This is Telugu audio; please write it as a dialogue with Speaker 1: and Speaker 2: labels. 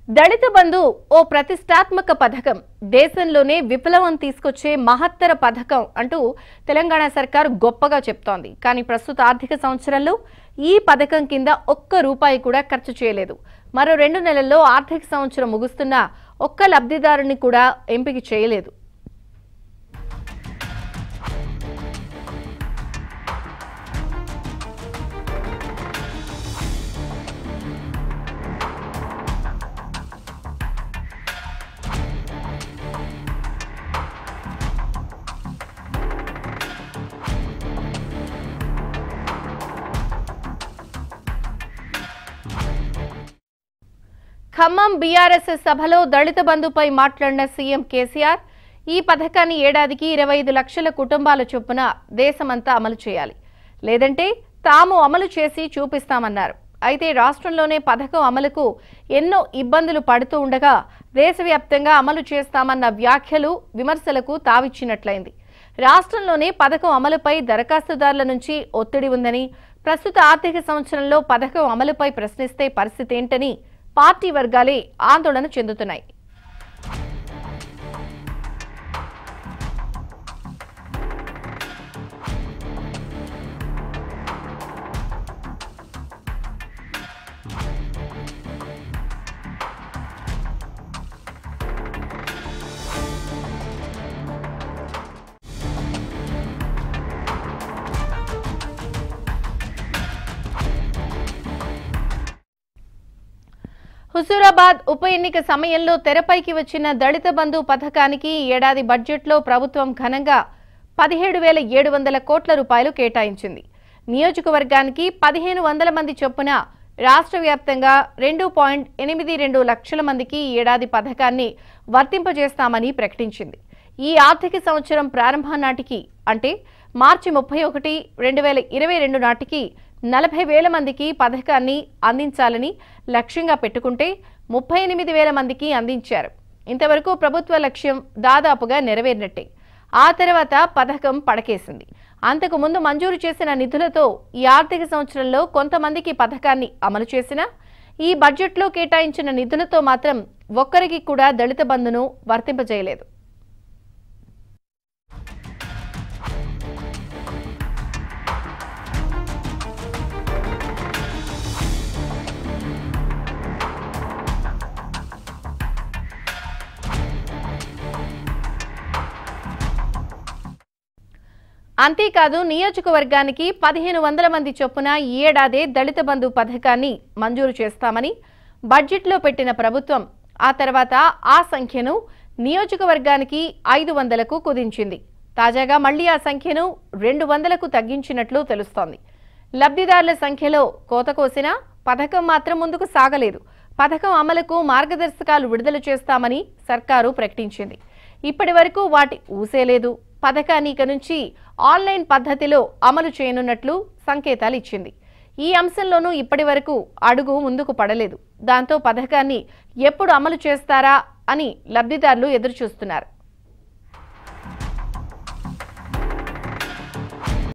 Speaker 1: దళిత బంధు ఓ ప్రతిష్టాత్మక పథకం దేశంలోనే విప్లవం తీసుకొచ్చే మహత్తర పథకం అంటూ తెలంగాణ సర్కార్ గొప్పగా చెప్తోంది కానీ ప్రస్తుత ఆర్థిక సంవత్సరంలో ఈ పథకం కింద ఒక్క రూపాయి కూడా ఖర్చు చేయలేదు మరో రెండు నెలల్లో ఆర్థిక సంవత్సరం ముగుస్తున్నా ఒక్క లబ్ధిదారుని కూడా ఎంపిక చేయలేదు ఖమ్మం బీఆర్ఎస్ సభలో దళిత బంధుపై మాట్లాడిన సీఎం కేసీఆర్ ఈ పథకాన్ని ఏడాదికి ఇరవై ఐదు లక్షల కుటుంబాల చొప్పున దేశమంతా అమలు చేయాలి లేదంటే తాము అమలు చేసి చూపిస్తామన్నారు అయితే రాష్ట్రంలోనే పథకం అమలుకు ఎన్నో ఇబ్బందులు పడుతూ ఉండగా దేశవ్యాప్తంగా అమలు చేస్తామన్న వ్యాఖ్యలు విమర్శలకు తావిచ్చినట్లయింది రాష్ట్రంలోనే పథకం అమలుపై దరఖాస్తుదారుల నుంచి ఒత్తిడి ఉందని ప్రస్తుత ఆర్థిక సంవత్సరంలో పథకం అమలుపై ప్రశ్నిస్తే పరిస్థితి ఏంటని పార్టీ వర్గాలే ఆందోళన చెందుతున్నాయి హుజూరాబాద్ ఉప ఎన్నిక సమయంలో తెరపైకి వచ్చిన దళిత బంధు పథకానికి ఈ ఏడాది బడ్జెట్లో ప్రభుత్వం ఘనంగా పదిహేడు వేల ఏడు వందల కోట్ల రూపాయలు కేటాయించింది నియోజకవర్గానికి పదిహేను వందల మంది చొప్పున రాష్ట్ర వ్యాప్తంగా రెండు పాయింట్ ఎనిమిది రెండు లక్షల మందికి ఈ ఏడాది పథకాన్ని వర్తింపజేస్తామని ప్రకటించింది ఈ ఆర్థిక సంవత్సరం ప్రారంభం నాటికి అంటే మార్చి ముప్పై ఒకటి రెండు వేల ఇరవై రెండు నాటికి నలభై వేల మందికి పథకాన్ని అందించాలని లక్ష్యంగా పెట్టుకుంటే ముప్పై ఎనిమిది వేల మందికి అందించారు ఇంతవరకు ప్రభుత్వ లక్ష్యం దాదాపుగా నెరవేరినట్టే ఆ తర్వాత పథకం పడకేసింది అంతకు ముందు మంజూరు చేసిన నిధులతో ఈ ఆర్థిక సంవత్సరంలో కొంతమందికి పథకాన్ని అమలు చేసినా ఈ బడ్జెట్లో కేటాయించిన నిధులతో మాత్రం ఒక్కరికి కూడా దళిత బంధును వర్తింపజేయలేదు అంతేకాదు నియోజకవర్గానికి పదిహేను వందల మంది చొప్పున ఈ ఏడాదే దళిత బంధు పథకాన్ని మంజూరు చేస్తామని బడ్జెట్లో పెట్టిన ప్రభుత్వం ఆ తర్వాత ఆ సంఖ్యను నియోజకవర్గానికి ఐదు వందలకు కుదించింది తాజాగా మళ్లీ ఆ సంఖ్యను రెండు వందలకు తగ్గించినట్లు తెలుస్తోంది లబ్ధిదారుల సంఖ్యలో కోత కోసినా పథకం మాత్రం ముందుకు సాగలేదు పథకం అమలుకు మార్గదర్శకాలు విడుదల చేస్తామని సర్కారు ప్రకటించింది ఇప్పటి వరకు వాటి ఊసేలేదు పథకాన్ని ఇక నుంచి ఆన్లైన్ పద్ధతిలో అమలు చేయనున్నట్లు సంకేతాలు ఇచ్చింది ఈ అంశంలోనూ ఇప్పటి వరకు అడుగు ముందుకు పడలేదు దాంతో పథకాన్ని ఎప్పుడు అమలు చేస్తారా అని లబ్ధిదారులు ఎదురుచూస్తున్నారు